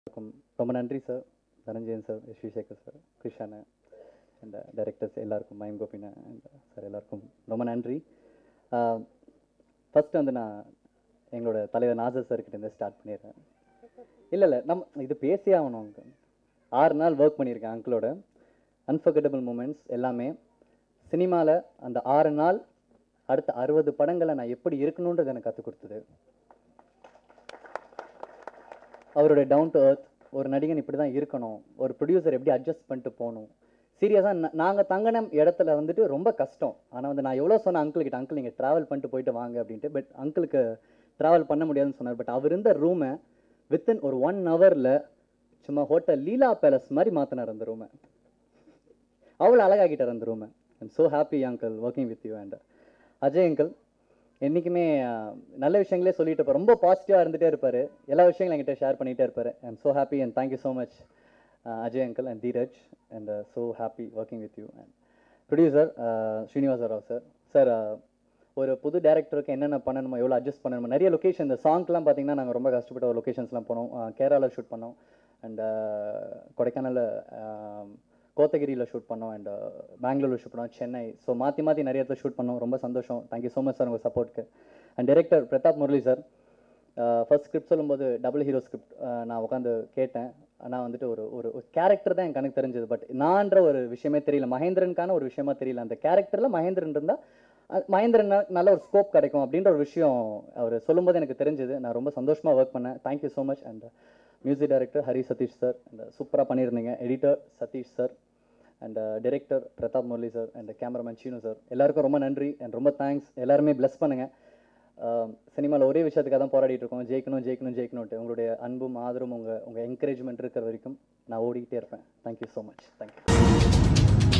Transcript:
எல்லாருக்கும் ரொம்ப நன்றி sir Dhananjayan sir S Sekhar sir Krishanu and directors எல்லாருக்கும் மயம் கோபின அண்ட் சார் எல்லாருக்கும் ரொம்ப நன்றி ஃபஸ்ட்டு வந்து நான் எங்களோட தலைவர் நாசர் சார்கிட்ட இருந்து ஸ்டார்ட் பண்ணிடுறேன் இல்லை இல்லை நம்ம இது பேசியே ஆகணும் அங்கே ஆறு நாள் ஒர்க் பண்ணியிருக்கேன் அங்கிளோட அன்ஃபர்கட்டபிள் மூமெண்ட்ஸ் எல்லாமே சினிமாவில் அந்த ஆறு நாள் அடுத்த அறுபது படங்களை நான் எப்படி இருக்கணுன்றது எனக்கு கற்றுக் கொடுத்தது அவருடைய டவுன் டு earth ஒரு நடிகன் இப்படி தான் இருக்கணும் ஒரு ப்ரொடியூசர் எப்படி அட்ஜஸ்ட் பண்ணிட்டு போகணும் சீரியஸாக நாங்கள் தங்கின இடத்துல வந்துட்டு ரொம்ப கஷ்டம் ஆனால் வந்து நான் எவ்வளோ சொன்னேன் அங்கிள் கிட்ட அங்கிள் நீங்கள் ட்ராவல் பண்ணிட்டு போயிட்டு வாங்க அப்படின்ட்டு பட் அங்கிளுக்கு ட்ராவல் பண்ண முடியாதுன்னு சொன்னார் பட் அவர் இருந்த ரூமை வித்தின் ஒரு ஒன் ஹவரில் சும்மா ஹோட்டல் லீலா பேலஸ் மாதிரி மாற்றினார் அந்த ரூமை அவ்வளோ அழகாக்கிட்டார் அந்த ரூமை I'm so happy uncle working with you and Ajay uncle என்றைக்குமே அஹ், நல்ல விஷயங்களே சொல்லிட்டு இருப்பார் ரொம்ப பாசிட்டிவாக இருந்துகிட்டே இருப்பார் எல்லா விஷயங்களும் என்கிட்ட ஷேர் பண்ணிகிட்டே இருப்பார் I'm so happy and thank you so much Ajay uncle and Dheeraj and so happy working with you and producer Srinivasa Rao sir sir ஒரு புது டேரக்டருக்கு என்னென்ன பண்ணணுமோ எவ்வளோ அட்ஜஸ்ட் பண்ணணுமோ நிறைய லொக்கேஷன் இந்த சாங்க்லாம் பார்த்தீங்கன்னா நாங்கள் ரொம்ப கஷ்டப்பட்ட ஒரு லொக்கேஷன்ஸ்லாம் போனோம் கேரளாவில் ஷூட் பண்ணோம் அண்ட் கொடைக்கானலில் கோத்தகிரியில் ஷூட் பண்ணோம் அண்ட் பெங்களூரில் ஷூட் பண்ணோம் சென்னை ஸோ மாற்றி மாற்றி நிறைய இடத்துல ஷூட் பண்ணோம் ரொம்ப சந்தோஷம் தேங்க்யூ ஸோ மச் சார் உங்கள் சப்போர்ட்க்கு and director Pratap Murali sir first script சொல்லும்போது டபுள் ஹீரோ ஸ்கிரிப்ட் நான் உட்காந்து கேட்டேன் ஆனால் வந்துட்டு ஒரு ஒரு ஒரு கேரக்டர் தான் என் கணக்கு தெரிஞ்சது பட் நான்ற ஒரு விஷயமே தெரியல மகேந்திரனுக்கான ஒரு விஷயமா தெரியல அந்த கேரக்டரில் மகேந்திரன் இருந்தால் மகேந்திரன் நல்ல ஒரு ஸ்கோப் கிடைக்கும் அப்படின்ற ஒரு விஷயம் அவர் சொல்லும்போது எனக்கு தெரிஞ்சது நான் ரொம்ப சந்தோஷமாக ஒர்க் பண்ணேன் thank you so much and music director Hari Satish sir and சூப்பராக பண்ணியிருந்தீங்க editor Satish sir and director Pratap Murali sir and cameraman Seenu sir எல்லாருக்கும் ரொம்ப நன்றி அண்ட் ரொம்ப தேங்க்ஸ் எல்லாருமே ப்ளஸ் பண்ணுங்கள் சினிமாவில் ஒரே விஷயத்துக்காக தான் போராடிட்டு இருக்கோம் ஜெயிக்கணும் ஜெயிக்கணும் ஜெயிக்கணும்ட்டு உங்களுடைய அன்பும் ஆதரவும் உங்கள் உங்கள் என்கரேஜ்மெண்ட் இருக்கிற வரைக்கும் நான் ஓடிக்கிட்டே இருப்பேன் தேங்க்யூ ஸோ மச் தேங்க்யூ